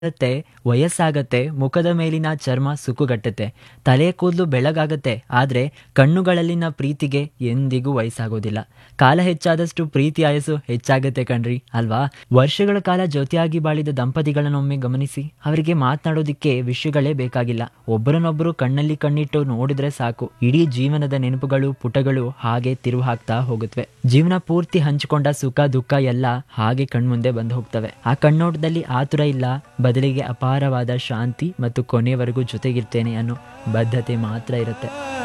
ಆಗತ್ತೆ ವಯಸ್ಸಾಗತ್ತೆ ಮುಖದ ಮೇಲಿನ ಚರ್ಮ ಸುಕ್ಕುಗಟ್ಟುತ್ತೆ ತಲೆ ಕೂದಲು ಬೆಳಗಾಗತ್ತೆ ಆದ್ರೆ ಕಣ್ಣುಗಳಲ್ಲಿನ ಪ್ರೀತಿಗೆ ಎಂದಿಗೂ ವಯಸ್ಸಾಗೋದಿಲ್ಲ ಕಾಲ ಹೆಚ್ಚಾದಷ್ಟು ಪ್ರೀತಿ ಆಯಸ್ಸು ಹೆಚ್ಚಾಗತ್ತೆ ಕಣ್ರಿ ಅಲ್ವಾ ವರ್ಷಗಳ ಕಾಲ ಜೊತೆಯಾಗಿ ಬಾಳಿದ ದಂಪತಿಗಳನ್ನೊಮ್ಮೆ ಗಮನಿಸಿ ಅವರಿಗೆ ಮಾತನಾಡೋದಿಕ್ಕೆ ವಿಷಯಗಳೇ ಬೇಕಾಗಿಲ್ಲ ಒಬ್ಬರನ್ನೊಬ್ಬರು ಕಣ್ಣಲ್ಲಿ ಕಣ್ಣಿಟ್ಟು ನೋಡಿದ್ರೆ ಸಾಕು ಇಡೀ ಜೀವನದ ನೆನಪುಗಳು ಪುಟಗಳು ಹಾಗೆ ತಿರುವು ಹಾಕ್ತಾ ಹೋಗುತ್ತವೆ ಜೀವನ ಪೂರ್ತಿ ಹಂಚಿಕೊಂಡ ಸುಖ ದುಃಖ ಎಲ್ಲ ಹಾಗೆ ಕಣ್ಮುಂದೆ ಬಂದು ಹೋಗ್ತವೆ ಆ ಕಣ್ಣೋಟದಲ್ಲಿ ಆತುರ ಇಲ್ಲ ಬದಲಿಗೆ ಅಪಾರವಾದ ಶಾಂತಿ ಮತ್ತು ಕೊನೆಯವರೆಗೂ ಜೊತೆಗಿರ್ತೇನೆ ಅನ್ನೋ ಬದ್ಧತೆ ಮಾತ್ರ ಇರುತ್ತೆ